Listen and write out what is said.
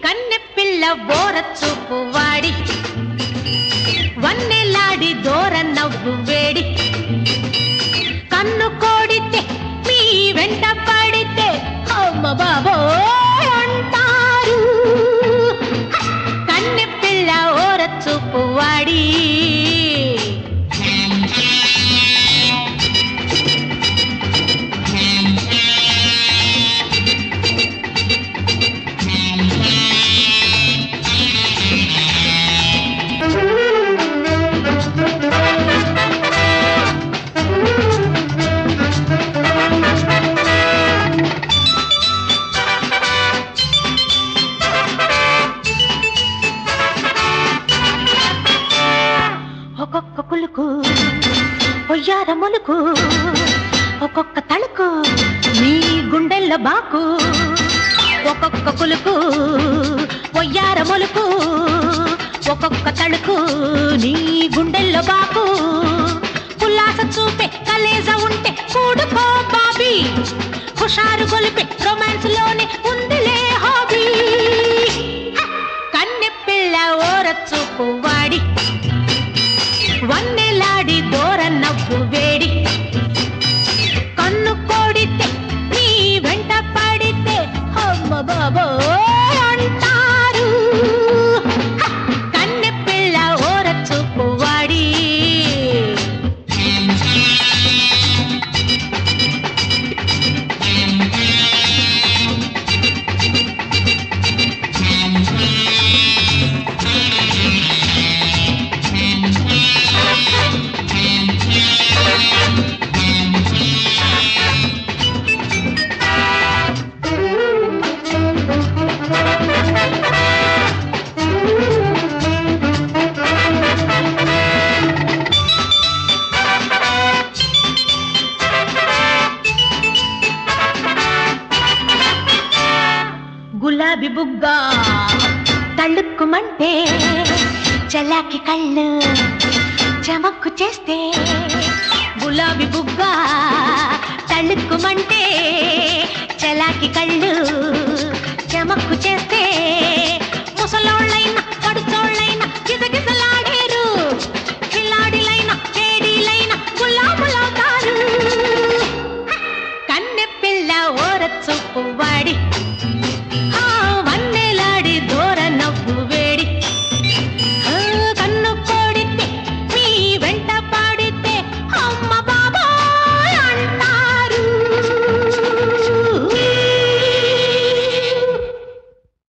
కన్నె పిల్ల బోర చూపు వాడి వన్నెలాడి దూర నవ్వు వేడి కన్ను కోడితే మీ వెంట పడితే అమ్మ బాబో అంటారు కన్నె పిల్ల ఓర చూపు వాడి ఒక్కొక్క కులుకు పొయ్యార మొలుకు ఒక్కొక్క తళుకు నీ గుండెల్లో బాకు ఒక్కొక్క కులుకు పొయ్యార మొలుకు ఒక్కొక్క తళుకు నీ గుండెల్లో బాకు ఉల్లాస చూపే కలేజ ఉంటే కూడుకో బాబీ హుషారు గొలిపే రొమాన్స్ లోనే ఉందిలే హాబీ కన్నె పిల్ల ఓర చూపు వాడి వన్నెలాడి దూర నవ్వు వేడి కన్ను కోడితే నీ వెంట పడితే అమ్మ బాబో అంటారు హ! కన్నె పిల్ల ఓర చూపు వాడి గులాబీ బుగ్గ తళ్ళుక్కుమంటే చలాకి కళ్ళు చమక్కు చేస్తే గులాబీ బుగ్గ తళ్ళుక్కుమంటే చలాకి కళ్ళు చమక్కు చేస్తే